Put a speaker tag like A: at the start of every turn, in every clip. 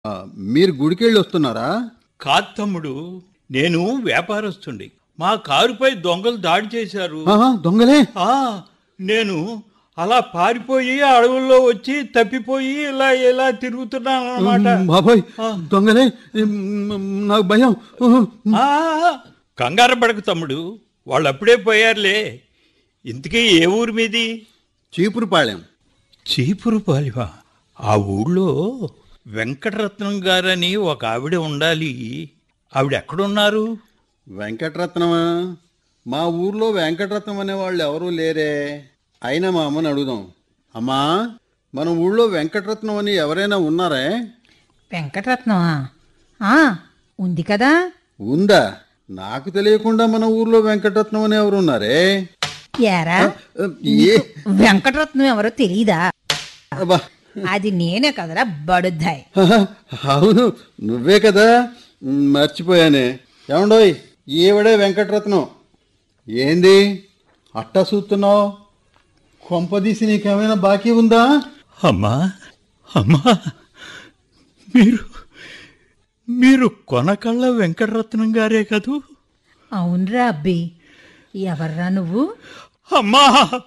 A: ఆ, మీరు గుడికెళ్ళి వస్తున్నారా
B: కాదు తమ్ముడు నేను వ్యాపారస్తుండి మా కారుపై దొంగలు దాడి చేశారు
A: ఆహా, దొంగలే
B: ఆ నేను అలా పారిపోయి అడవుల్లో వచ్చి తప్పిపోయి ఇలా ఇలా తిరుగుతున్నాను అనమాట
A: ఉమ్, బాబోయ్ దొంగలే ఉమ్, నాకు భయం ఉహు.
B: కంగారు పడకు తమ్ముడు వాళ్ళు అప్పుడే పోయారులే ఇంతకీ ఏ ఊరి మీది
A: చీపురుపాళెం
B: చీపురు పాలివా ఆ ఊళ్ళో వెంకటరత్నం గారని ఒక ఆవిడ ఉండాలి ఆవిడ ఎక్కడున్నారు
A: వెంకటరత్నమా మా ఊర్లో వెంకటరత్నం అనే వాళ్ళు ఎవరూ లేరే అయినా మా అమ్మని అడుగుదాం అమ్మా మన ఊళ్ళో వెంకటరత్నం అని ఎవరైనా ఉన్నారే
C: వెంకటరత్నమా ఆ, ఉంది కదా
A: ఉందా నాకు తెలియకుండా మన ఊర్లో వెంకటరత్నం అని ఎవరు ఉన్నారే
C: ఏరా
A: ఏ
C: వెంకటరత్నం ఎవరో తెలీదా
A: అబ్బా
C: అది నేనే కదరా బడుద్దాయ్
A: అవును నువ్వే కదా ఉమ్, మర్చిపోయానే ఏమండోయ్ ఈవిడే వెంకటరత్నం ఏంది అట్టా చూస్తున్నావు కొంపదీసి నీకేమైనా బాకీ ఉందా
B: అమ్మా అమ్మా మీరు మీరు కొనకళ్ళ వెంకటరత్నం గారే కదూ
C: అవునరా అబ్బి ఎవర్రా నువ్వు
B: అమ్మా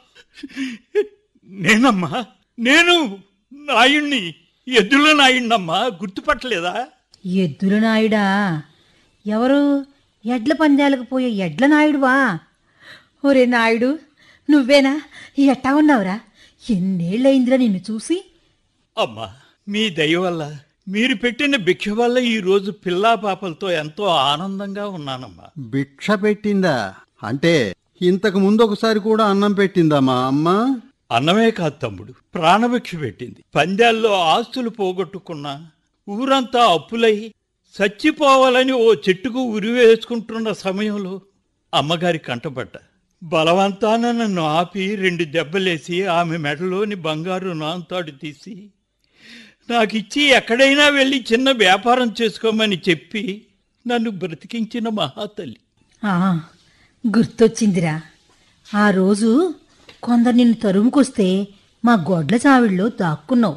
B: నేనమ్మా నేను నాయుణ్ణి ఎద్దుల నాయుణ్ణమ్మా గుర్తుపట్టలేదా
C: ఎద్దుల నాయుడా ఎవరు ఎడ్ల పందాలకు పోయే ఎడ్ల నాయుడువా ఒరే నాయుడు నువ్వేనా ఎట్టా ఉన్నావురా ఎన్నేళ్ళయిందిరా నిన్ను చూసి
B: అమ్మా మీ దయ వల్ల మీరు పెట్టిన భిక్ష వల్ల ఈ రోజు పిల్లా పాపలతో ఎంతో ఆనందంగా ఉన్నానమ్మా
A: భిక్ష పెట్టిందా అంటే ఇంతకు ముందు ఒకసారి కూడా అన్నం పెట్టిందా మా అమ్మ
B: అన్నమే కాదు తమ్ముడు ప్రాణభిక్ష పెట్టింది పందాల్లో ఆస్తులు పోగొట్టుకున్నా ఊరంతా అప్పులై చచ్చిపోవాలని ఓ చెట్టుకు ఉరివేసుకుంటున్న సమయంలో అమ్మగారి కంటపడ్డ బలవంతాన నన్ను ఆపి రెండు దెబ్బలేసి ఆమె మెడలోని బంగారు నాంతాడు తీసి నాకిచ్చి ఎక్కడైనా వెళ్ళి చిన్న వ్యాపారం చేసుకోమని చెప్పి నన్ను బ్రతికించిన మహాతల్లి
C: ఆ, గుర్తొచ్చిందిరా ఆ రోజు కొందరు నిన్ను తరుముకొస్తే మా గొడ్ల చావిడిలో దాక్కున్నావు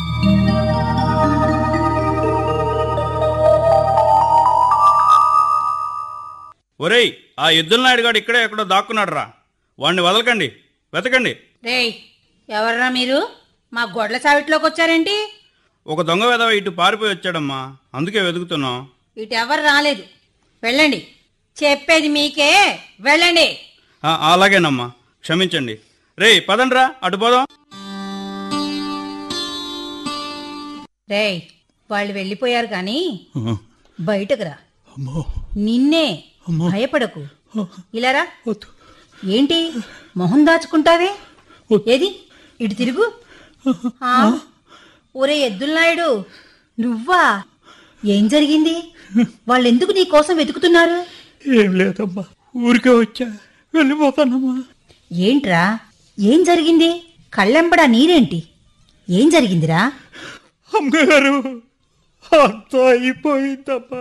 D: ఒరేయ్ ఆ ఎద్దుల నాయుడుగాడు ఇక్కడే ఎక్కడో దాక్కున్నాడు రా వాడిని వదలకండి వెతకండి
C: రేయ్ ఎవర్రా మీరు మా గొడ్ల చావిట్లోకి వచ్చారేంటి
D: ఒక దొంగ వెధవ ఇటు పారిపోయి వచ్చాడమ్మా అందుకే వెతుకుతున్నాం
C: ఇటు ఎవరు రాలేదు వెళ్ళండి చెప్పేది మీకే వెళ్ళండి
D: ఆ, అలాగేనమ్మా క్షమించండి రేయ్ పదండ్రా అటు పోదాం
C: రేయ్ వాళ్ళు వెళ్ళిపోయారు కానీ బయటకు రా
B: అమ్మో
C: నిన్నే భయపడకు ఇలారా
B: వద్దు
C: ఏంటి మొహం దాచుకుంటావే ఏది ఇటు తిరుగు ఆ, ఒరే ఎద్దులనాయుడు నువ్వా ఏం జరిగింది వాళ్ళెందుకు నీ కోసం వెతుకుతున్నారు
B: ఏం లేదమ్మా ఊరికే వచ్చా వెళ్ళిపోతానమ్మా
C: ఏంట్రా ఏం జరిగింది కళ్ళెంబడా నీరేంటి ఏం జరిగిందిరా
B: అమ్మగారు అంతా అయిపోయిందమ్మా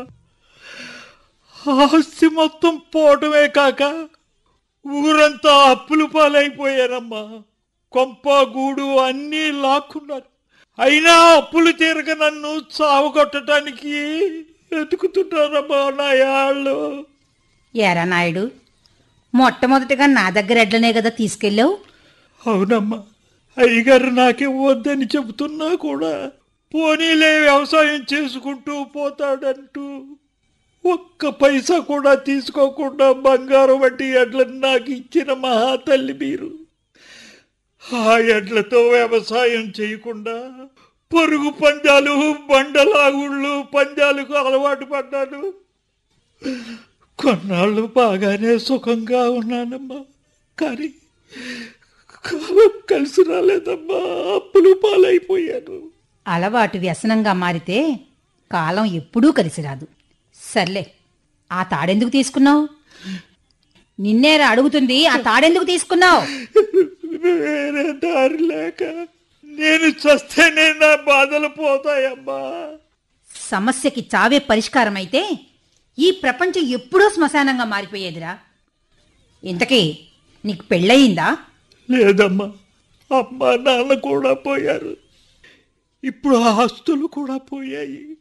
B: ఆస్తి మొత్తం పోవటమే కాక ఊరంతా అప్పులు పాలైపోయారమ్మా కొంప గూడు అన్నీ లాక్కున్నారు అయినా అప్పులు తీరక నన్ను చావగొట్టడానికి ఎతుకుతున్నారమ్మా నా యాళ్ళు
C: ఏరా నాయుడు మొట్టమొదటిగా నా దగ్గర ఎడ్లనే కదా తీసుకెళ్ళావు
B: అవునమ్మా అయ్యగారు నాకే వద్దని చెబుతున్నా కూడా పోనీలే వ్యవసాయం చేసుకుంటూ పోతాడంటూ ఒక్క పైసా కూడా తీసుకోకుండా బంగారం వంటి ఎడ్లను నాకు ఇచ్చిన మహాతల్లి మీరు ఆ ఎడ్లతో వ్యవసాయం చేయకుండా పరుగు పందాలు బండలాగుళ్ళు పందాలకు అలవాటు పడ్డాను కొన్నాళ్ళు బాగానే సుఖంగా ఉన్నానమ్మా కానీ కాలం కలిసి రాలేదమ్మా అప్పులు పాలైపోయాను
C: అలవాటు వ్యసనంగా మారితే కాలం ఎప్పుడూ కలిసి రాదు సర్లే ఆ తాడెందుకు తీసుకున్నావు నిన్నేరా అడుగుతుంది ఆ తాడెందుకు తీసుకున్నావు
B: వేరే దారి లేక నేను చస్తేనే నా బాధలు పోతాయమ్మా
C: సమస్యకి చావే పరిష్కారం అయితే ఈ ప్రపంచం ఎప్పుడో శ్మశానంగా మారిపోయేదిరా ఇంతకీ నీకు పెళ్ళయిందా
B: లేదమ్మా అమ్మ నాన్న కూడా పోయారు ఇప్పుడు ఆస్తులు కూడా పోయాయి